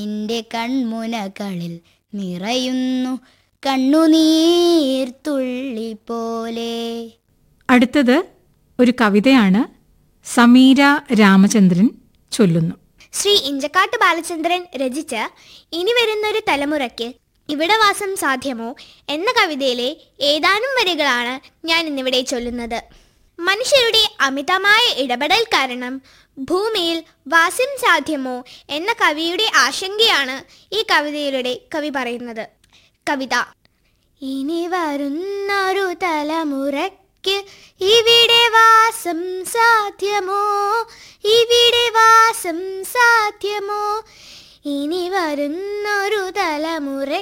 നിന്റെ കൺമുനകളിൽ നിറയുന്നു കണ്ണുനീർ തുള്ളി പോലെ അടുത്തത് ഒരു കവിതയാണ് സമീര രാമചന്ദ്രൻ ചൊല്ലുന്നു ശ്രീ ഇഞ്ചക്കാട്ട് ബാലചന്ദ്രൻ രചിച്ച ഇനി വരുന്നൊരു തലമുറയ്ക്ക് ഇവിടെ വാസം സാധ്യമോ എന്ന കവിതയിലെ ഏതാനും വരികളാണ് ഞാൻ ഇന്നിവിടെ ചൊല്ലുന്നത് മനുഷ്യരുടെ അമിതമായ ഇടപെടൽ കാരണം ഭൂമിയിൽ വാസം സാധ്യമോ എന്ന കവിയുടെ ആശങ്കയാണ് ഈ കവിതയിലൂടെ കവി പറയുന്നത് കവിത ഇനി വരുന്നൊരു തലമുറയ്ക്ക് ഇവിടെ വാസം സാധ്യമോ ഇവിടെ വാസം സാധ്യമോ ഇനി വരുന്നൊരു തലമുറ